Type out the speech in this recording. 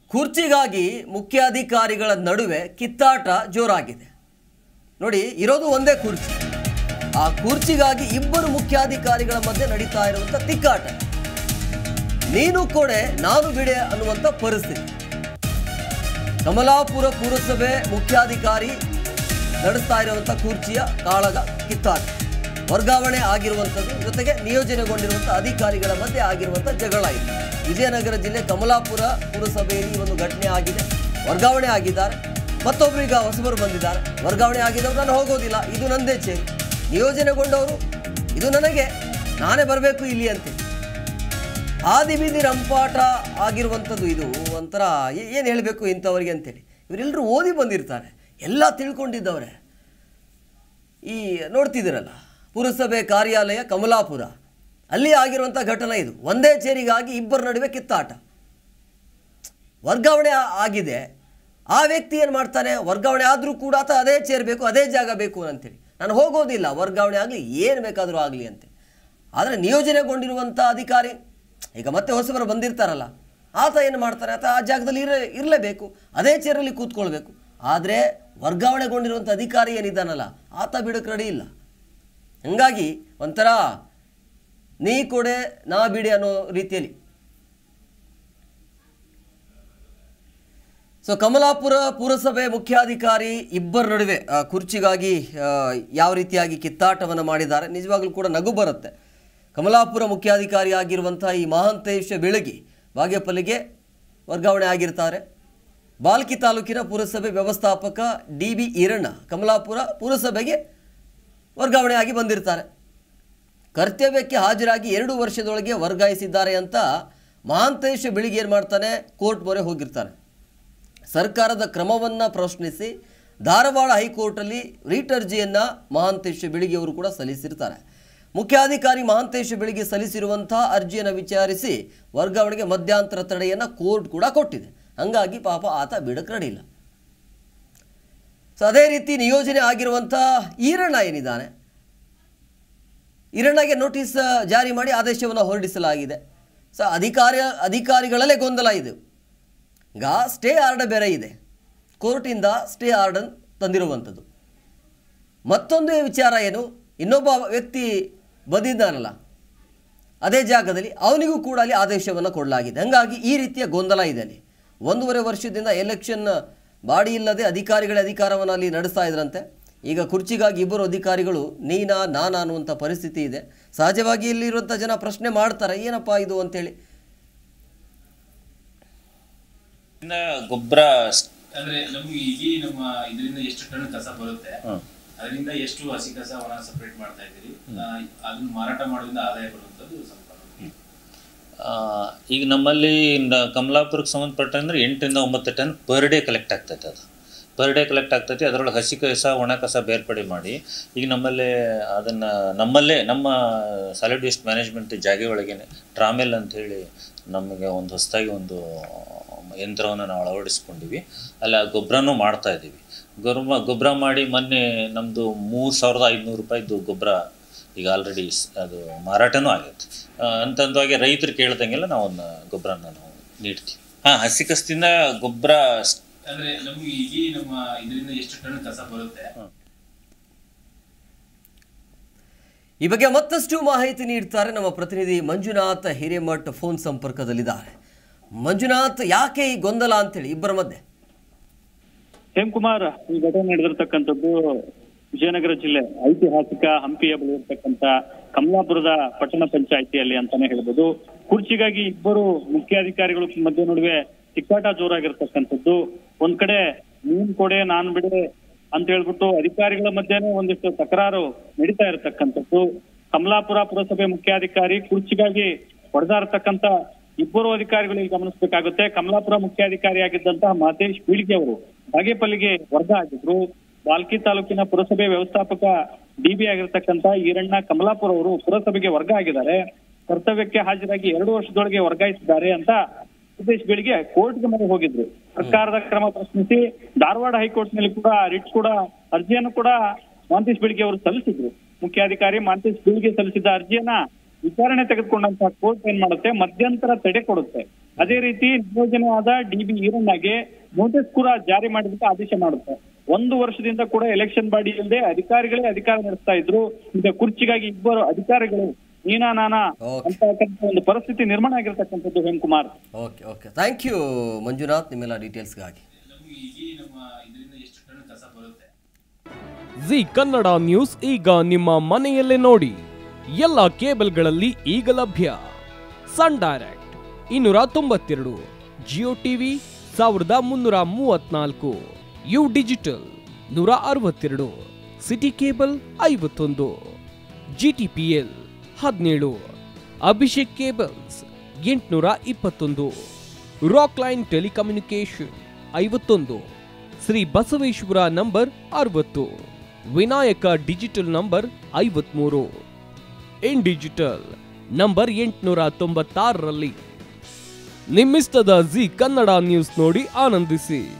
ಕುರ್ಚಿಗಾಗಿ ಮುಖ್ಯಾಧಿಕಾರಿಗಳ ನಡುವೆ ಕಿತ್ತಾಟ ಜೋರಾಗಿದೆ ನೋಡಿ ಇರೋದು ಒಂದೇ ಕುರ್ಚಿ ಆ ಕುರ್ಚಿಗಾಗಿ ಇಬ್ಬರು ಮುಖ್ಯಾಧಿಕಾರಿಗಳ ಮಧ್ಯೆ ನಡೀತಾ ಇರುವಂತ ತಿಕ್ಕಾಟ ನೀನು ಕೊಡೆ ನಾನು ಬಿಡೆ ಅನ್ನುವಂಥ ಪರಿಸ್ಥಿತಿ ಕಮಲಾಪುರ ಪುರಸಭೆ ಮುಖ್ಯಾಧಿಕಾರಿ ನಡೆಸ್ತಾ ಇರುವಂಥ ಕುರ್ಚಿಯ ಕಾಳಗ ಕಿತ್ತಾಟ ವರ್ಗಾವಣೆ ಆಗಿರುವಂಥದ್ದು ಜೊತೆಗೆ ನಿಯೋಜನೆಗೊಂಡಿರುವಂಥ ಅಧಿಕಾರಿಗಳ ಮಧ್ಯೆ ಆಗಿರುವಂಥ ಜಗಳ ಇದೆ ವಿಜಯನಗರ ಜಿಲ್ಲೆ ಕಮಲಾಪುರ ಪುರಸಭೆಯಲ್ಲಿ ಈ ಒಂದು ಘಟನೆ ಆಗಿದೆ ವರ್ಗಾವಣೆ ಆಗಿದ್ದಾರೆ ಮತ್ತೊಬ್ರು ಈಗ ಹೊಸಬರು ಬಂದಿದ್ದಾರೆ ವರ್ಗಾವಣೆ ಆಗಿದ್ದವ್ರು ನಾನು ಹೋಗೋದಿಲ್ಲ ಇದು ನಂದೇ ಚೇರು ನಿಯೋಜನೆಗೊಂಡವರು ಇದು ನನಗೆ ನಾನೇ ಬರಬೇಕು ಇಲ್ಲಿ ಅಂತೆ ಆದಿ ಬೀದಿ ರಂಪಾಟ ಆಗಿರುವಂಥದ್ದು ಇದು ಒಂಥರ ಏನು ಹೇಳಬೇಕು ಇಂಥವ್ರಿಗೆ ಅಂತೇಳಿ ಇವರೆಲ್ಲರೂ ಓದಿ ಬಂದಿರ್ತಾರೆ ಎಲ್ಲ ತಿಳ್ಕೊಂಡಿದ್ದವ್ರೆ ಈ ನೋಡ್ತಿದ್ದೀರಲ್ಲ ಪುರಸಭೆ ಕಾರ್ಯಾಲಯ ಕಮಲಾಪುರ ಅಲ್ಲಿ ಆಗಿರುವಂಥ ಘಟನೆ ಇದು ಒಂದೇ ಚೇರಿಗಾಗಿ ಇಬ್ಬರ ನಡುವೆ ಕಿತ್ತಾಟ ವರ್ಗಾವಣೆ ಆ- ಆಗಿದೆ ಆ ವ್ಯಕ್ತಿ ಏನು ಮಾಡ್ತಾನೆ ವರ್ಗಾವಣೆ ಆದರೂ ಕೂಡ ಆತ ಅದೇ ಚೇರ್ ಬೇಕು ಅದೇ ಜಾಗ ಬೇಕು ಅಂತೇಳಿ ನಾನು ಹೋಗೋದಿಲ್ಲ ವರ್ಗಾವಣೆ ಆಗಲಿ ಏನು ಬೇಕಾದರೂ ಆಗಲಿ ಅಂತೆ ಆದರೆ ನಿಯೋಜನೆಗೊಂಡಿರುವಂಥ ಅಧಿಕಾರಿ ಈಗ ಮತ್ತೆ ಹೊಸಬರು ಬಂದಿರ್ತಾರಲ್ಲ ಆತ ಏನು ಮಾಡ್ತಾನೆ ಆತ ಆ ಜಾಗದಲ್ಲಿ ಇರ ಇರಲೇಬೇಕು ಅದೇ ಚೇರಲ್ಲಿ ಕೂತ್ಕೊಳ್ಬೇಕು ಆದರೆ ವರ್ಗಾವಣೆಗೊಂಡಿರುವಂಥ ಅಧಿಕಾರಿ ಏನಿದ್ದಾನಲ್ಲ ಆತ ಬಿಡಕ್ಕೆ ರೆಡಿ ಇಲ್ಲ ಹಂಗಾಗಿ ಒಂಥರ ನೀ ಕೊಡೆ ನಾ ಬಿಡಿ ಅನ್ನೋ ರೀತಿಯಲ್ಲಿ ಸೊ ಕಮಲಾಪುರ ಪುರಸಭೆ ಮುಖ್ಯಾಧಿಕಾರಿ ಇಬ್ಬರ ನಡುವೆ ಆ, ಕುರ್ಚಿಗಾಗಿ ಆ, ಯಾವ ರೀತಿಯಾಗಿ ಕಿತ್ತಾಟವನ್ನು ಮಾಡಿದ್ದಾರೆ ನಿಜವಾಗ್ಲೂ ಕೂಡ ನಗು ಬರುತ್ತೆ ಕಮಲಾಪುರ ಮುಖ್ಯಾಧಿಕಾರಿ ಆಗಿರುವಂಥ ಈ ಮಹಾಂತೇಶ ಬೆಳಗಿ ಬಾಗೇಪಲ್ಲಿಗೆ ವರ್ಗಾವಣೆ ಆಗಿರ್ತಾರೆ ಬಾಲ್ಕಿ ತಾಲೂಕಿನ ಪುರಸಭೆ ವ್ಯವಸ್ಥಾಪಕ ಡಿ ಬಿ ಈರಣ್ಣ ಕಮಲಾಪುರ ಪುರಸಭೆಗೆ ವರ್ಗಾವಣೆ ಆಗಿ ಬಂದಿರ್ತಾರೆ ಕರ್ತವ್ಯಕ್ಕೆ ಹಾಜರಾಗಿ ಎರಡು ವರ್ಷದೊಳಗೆ ವರ್ಗಾಯಿಸಿದ್ದಾರೆ ಅಂತ ಮಹಾಂತೇಶ ಬೆಳಿಗ್ಗೆ ಏನು ಮಾಡ್ತಾನೆ ಕೋರ್ಟ್ ಮೊರೆ ಹೋಗಿರ್ತಾನೆ ಸರ್ಕಾರದ ಕ್ರಮವನ್ನು ಪ್ರಶ್ನಿಸಿ ಧಾರವಾಡ ಹೈಕೋರ್ಟಲ್ಲಿ ರೀಟ್ ಅರ್ಜಿಯನ್ನು ಮಹಾಂತೇಶ ಬೆಳಿಗ್ಗೆ ಅವರು ಕೂಡ ಸಲ್ಲಿಸಿರ್ತಾರೆ ಮುಖ್ಯಾಧಿಕಾರಿ ಮಹಾಂತೇಶ ಬೆಳಿಗ್ಗೆ ಸಲ್ಲಿಸಿರುವಂಥ ಅರ್ಜಿಯನ್ನು ವಿಚಾರಿಸಿ ವರ್ಗಾವಣೆಗೆ ಮಧ್ಯಂತರ ತಡೆಯನ್ನು ಕೋರ್ಟ್ ಕೂಡ ಕೊಟ್ಟಿದೆ ಹಂಗಾಗಿ ಪಾಪ ಆತ ಬಿಡಕ್ಕೆ ರೆಡಿ ಇಲ್ಲ ಸೊ ಅದೇ ರೀತಿ ನಿಯೋಜನೆ ಆಗಿರುವಂಥ ಈರಣ್ಣ ಏನಿದ್ದಾನೆ ಈರಣ್ಣಗೆ ನೋಟಿಸ್ ಜಾರಿ ಮಾಡಿ ಆದೇಶವನ್ನು ಹೊರಡಿಸಲಾಗಿದೆ ಸೊ ಅಧಿಕಾರಿ ಅಧಿಕಾರಿಗಳಲ್ಲೇ ಗೊಂದಲ ಇದೆ ಈಗ ಸ್ಟೇ ಆರ್ಡರ್ ಬೇರೆ ಇದೆ ಕೋರ್ಟಿಂದ ಸ್ಟೇ ಆರ್ಡರ್ ತಂದಿರುವಂಥದ್ದು ಮತ್ತೊಂದು ವಿಚಾರ ಏನು ಇನ್ನೊಬ್ಬ ವ್ಯಕ್ತಿ ಬಂದಿದ್ದಾನಲ್ಲ ಅದೇ ಜಾಗದಲ್ಲಿ ಅವನಿಗೂ ಕೂಡ ಅಲ್ಲಿ ಆದೇಶವನ್ನು ಕೊಡಲಾಗಿದೆ ಹಾಗಾಗಿ ಈ ರೀತಿಯ ಗೊಂದಲ ಇದೆ ಅಲ್ಲಿ ಒಂದೂವರೆ ವರ್ಷದಿಂದ ಎಲೆಕ್ಷನ್ ಬಾಡಿ ಇಲ್ಲದೆ ಅಧಿಕಾರಿಗಳ ಅಧಿಕಾರವನ್ನು ಅಲ್ಲಿ ನಡೆಸ್ತಾ ಇದ್ರಂತೆ ಈಗ ಕುರ್ಚಿಗಾಗಿ ಇಬ್ಬರು ಅಧಿಕಾರಿಗಳು ನೀನಾ ನಾನಾ ಅನ್ನುವಂಥ ಪರಿಸ್ಥಿತಿ ಇದೆ ಸಹಜವಾಗಿ ಇಲ್ಲಿರುವಂಥ ಜನ ಪ್ರಶ್ನೆ ಮಾಡ್ತಾರೆ ಏನಪ್ಪ ಇದು ಅಂತೇಳಿ ಇಂದ ಗೊಬ್ಬರ ಅಂದ್ರೆ ನಮ್ಗೆ ಇಡೀ ನಮ್ಮ ಇದರಿಂದ ಎಷ್ಟು ಟನ್ ಕಸ ಬರುತ್ತೆ ಅದರಿಂದ ಎಷ್ಟು ಹಸಿ ಕಸ ಒಣ ಸಪರೇಟ್ ಮಾಡ್ತಾ ಇದ್ದೀರಿ ಆ, ಅದನ್ನ ಮಾರಾಟ ಮಾಡೋದ್ರಿಂದ ಆದಾಯ ಬರುವಂತದ್ದು ಸ್ವಲ್ಪ ನಮ್ಗೆ. ಈಗ ನಮ್ಮಲ್ಲಿ ನ- ಕಮಲಾಪುರಕ್ಕೆ ಸಂಬಂಧಪಟ್ಟಂದ್ರೆ ಎಂಟರಿಂದ ಒಂಬತ್ತು ಟನ್ ಪರ್ ಡೇ ಕಲೆಕ್ಟ್ ಆಗ್ತೈತೆ ಅದು ಪರ್ ಡೇ ಕಲೆಕ್ಟ್ ಆಗ್ತೈತಿ ಅದರೊಳಗೆ ಹಸಿ ಕಸ ಒಣ ಕಸ ಬೇರ್ಪಡೆ ಮಾಡಿ ಈಗ ನಮ್ಮಲ್ಲೇ ಅದನ್ನು ನಮ್ಮಲ್ಲೇ ನಮ್ಮ ಸಾಲಿಡ್ ವೇಸ್ಟ್ ಮ್ಯಾನೇಜ್ಮೆಂಟ್ ಜಾಗೆ ಒಳಗೇನೆ ಟ್ರಾಮೆಲ್ ಅಂತೇಳಿ ನಮಗೆ ಒಂದು ಹೊಸದಾಗಿ ಒಂದು ಯಂತ್ರವನ್ನು ನಾವು ಅಳವಡಿಸ್ಕೊಂಡಿವಿ ಅಲ್ಲಿ ಆ ಗೊಬ್ಬರನೂ ಮಾಡ್ತಾ ಇದ್ದೀವಿ ಗೊಬ್ಬರ ಗೊಬ್ಬರ ಮಾಡಿ ಮೊನ್ನೆ ನಮ್ಮದು ಮೂರು ಸಾವಿರದ ಐದುನೂರು ರೂಪಾಯಿದು ಗೊಬ್ಬರ ಈಗ ಆಲ್ರೆಡಿ ಅದು ಮಾರಾಟನೂ ಆಗೈತೆ ಆ, ಅಂತಂದಾಗೆ ರೈತರು ಕೇಳ್ದಂಗೆಲ್ಲ ನಾವು ಒಂದು ಗೊಬ್ಬರನ ನಾವು ನೀಡ್ತೀವಿ ಹಾಂ ಹಸಿ ಕಸದಿಂದ ಗೊಬ್ಬರ ಅಂದ್ರೆ ನಮ್ಗೆ ಇಡೀ ನಮ್ಮ ಇದರಿಂದ ಎಷ್ಟು ಟನ್ ಕಸ ಬರುತ್ತೆ ಈ ಬಗ್ಗೆ ಮತ್ತಷ್ಟು ಮಾಹಿತಿ ನೀಡ್ತಾರೆ ನಮ್ಮ ಪ್ರತಿನಿಧಿ ಮಂಜುನಾಥ್ ಹಿರೇಮಠ್ ಫೋನ್ ಸಂಪರ್ಕದಲ್ಲಿದ್ದಾರೆ ಮಂಜುನಾಥ್ ಯಾಕೆ ಈ ಗೊಂದಲ ಅಂತೇಳಿ ಇಬ್ಬರ ಮಧ್ಯೆ ಹೇಮಕುಮಾರ್ ಈ ಘಟನೆ ನಡೆದಿರ್ತಕ್ಕಂಥದ್ದು ವಿಜಯನಗರ ಜಿಲ್ಲೆ ಐತಿಹಾಸಿಕ ಹಂಪಿಯ ಬಳಿ ಇರ್ತಕ್ಕಂಥ ಕಮಲಾಪುರದ ಪಟ್ಟಣ ಪಂಚಾಯಿತಿಯಲ್ಲಿ ಅಂತಾನೆ ಹೇಳ್ಬೋದು ಕುರ್ಚಿಗಾಗಿ ಇಬ್ಬರು ಮುಖ್ಯಾಧಿಕಾರಿಗಳ ಮಧ್ಯೆ ನಡುವೆ ತಿಕ್ಕಾಟ ಜೋರಾಗಿರ್ತಕ್ಕಂಥದ್ದು ಒಂದ್ ಕಡೆ ನೀನ್ ಕೊಡೆ ನಾನ್ ಬಿಡೆ ಅಂತ ಹೇಳ್ಬಿಟ್ಟು ಅಧಿಕಾರಿಗಳ ಮಧ್ಯೆನೇ ಒಂದಿಷ್ಟು ತಕರಾರು ನಡೀತಾ ಇರತಕ್ಕಂಥದ್ದು ಕಮಲಾಪುರ ಪುರಸಭೆ ಮುಖ್ಯಾಧಿಕಾರಿ ಕುರ್ಚಿಗಾಗಿ ಹೊಡೆದಾಡ್ತಕ್ಕಂಥ ಇಬ್ಬರು ಅಧಿಕಾರಿಗಳಿಗೆ ಗಮನಿಸಬೇಕಾಗುತ್ತೆ ಕಮಲಾಪುರ ಮುಖ್ಯಾಧಿಕಾರಿಯಾಗಿದ್ದಂತಹ ಮಹತೇಶ್ ಬೀಳ್ಗೆ ಅವರು ಬಾಗೇಪಲ್ಲಿಗೆ ವರ್ಗ ಆಗಿದ್ರು ಬಾಲ್ಕಿ ತಾಲೂಕಿನ ಪುರಸಭೆ ವ್ಯವಸ್ಥಾಪಕ ಡಿಬಿ ಆಗಿರ್ತಕ್ಕಂಥ ಈರಣ್ಣ ಕಮಲಾಪುರ ಅವರು ಪುರಸಭೆಗೆ ವರ್ಗ ಆಗಿದ್ದಾರೆ ಕರ್ತವ್ಯಕ್ಕೆ ಹಾಜರಾಗಿ ಎರಡು ವರ್ಷದೊಳಗೆ ವರ್ಗಾಯಿಸಿದ್ದಾರೆ ಅಂತ ಸುದೇಶ್ ಬೆಳಿಗ್ಗೆ ಕೋರ್ಟ್ಗೆ ಮೊರೆ ಹೋಗಿದ್ರು ಸರ್ಕಾರದ ಕ್ರಮ ಪ್ರಶ್ನಿಸಿ ಧಾರವಾಡ ಹೈಕೋರ್ಟ್ ನಲ್ಲಿ ಕೂಡ ರಿಟ್ ಕೂಡ ಅರ್ಜಿಯನ್ನು ಕೂಡ ಮಾಂತೇಶ್ ಬೆಳಿಗ್ಗೆ ಅವರು ಸಲ್ಲಿಸಿದ್ರು ಮುಖ್ಯಾಧಿಕಾರಿ ಮಾಂತೇಶ್ ಬೆಳಿಗ್ಗೆ ಸಲ್ಲಿಸಿದ ಅರ್ಜಿಯನ್ನ ವಿಚಾರಣೆ ತೆಗೆದುಕೊಂಡಂತಹ ಕೋರ್ಟ್ ಏನ್ ಮಾಡುತ್ತೆ ಮಧ್ಯಂತರ ತಡೆ ಕೊಡುತ್ತೆ ಅದೇ ರೀತಿ ನಿಯೋಜನೆಯಾದ ಡಿ ಬಿ ಈರಣ್ಣಗೆ ನೋಟಿಸ್ ಕೂಡ ಜಾರಿ ಮಾಡೋದಕ್ಕೆ ಆದೇಶ ಮಾಡುತ್ತೆ ಒಂದು ವರ್ಷದಿಂದ ಕೂಡ ಎಲೆಕ್ಷನ್ ಬಾಡಿ ಇಲ್ಲದೆ ಅಧಿಕಾರಿಗಳೇ ಅಧಿಕಾರ ನಡೆಸ್ತಾ ಇದ್ರು ಈಗ ಕುರ್ಚಿಗಾಗಿ ಇಬ್ಬರು ಅಧಿಕಾರಿಗಳು ನೀನಾ ನಾನಾ Okay. ಅಂತಕ್ಕಂಥ ಒಂದು ಪರಿಸ್ಥಿತಿ ನಿರ್ಮಾಣ ಆಗಿರ್ತಕ್ಕಂಥದ್ದು Hemkumar okay okay thank you Manjunath ನಿಮ್ಮೆಲ್ಲ ಡೀಟೇಲ್ಸ್ಗಾಗಿ ನಮ್ಗೆ ಇಡೀ ನಮ್ಮ ಇದರಿಂದ ಎಷ್ಟು ಟನ್ ಕಸ ಬರುತ್ತೆ ಜಿ ಕನ್ನಡ ನ್ಯೂಸ್ ಈಗ ನಿಮ್ಮ ಮನೆಯಲ್ಲೇ ನೋಡಿ ಎಲ್ಲ ಕೇಬಲ್ಗಳಲ್ಲಿ ಈಗ ಲಭ್ಯ ಸನ್ ಡೈರೆಕ್ಟ್ ಇನ್ನೂರ ತೊಂಬತ್ತೆರಡು ಜಿಯೋ ಟಿವಿ ಸಾವಿರದ ಮುನ್ನೂರ ಮೂವತ್ನಾಲ್ಕು ಯು ಡಿಜಿಟಲ್ ನೂರ ಅರವತ್ತೆರಡು ಸಿಟಿ ಕೇಬಲ್ ಐವತ್ತೊಂದು ಜಿಟಿಪಿಎಲ್ ಹದಿನೇಳು ಅಭಿಷೇಕ್ ಕೇಬಲ್ಸ್ ಎಂಟುನೂರ ಇಪ್ಪತ್ತೊಂದು ರಾಕ್ ಲೈನ್ ಟೆಲಿಕಮ್ಯುನಿಕೇಶನ್ ಐವತ್ತೊಂದು ಶ್ರೀ ಬಸವೇಶ್ವರ ನಂಬರ್ ಅರವತ್ತು ವಿನಾಯಕ ಡಿಜಿಟಲ್ ನಂಬರ್ ಐವತ್ಮೂರು ಇನ್ ಡಿಜಿಟಲ್ ನಂಬರ್ ಎಂಟುನೂರ ತೊಂಬತ್ತಾರರಲ್ಲಿ ನಿಮ್ಮಿಸ್ತದ ಜಿ ಕನ್ನಡ ನ್ಯೂಸ್ ನೋಡಿ ಆನಂದಿಸಿ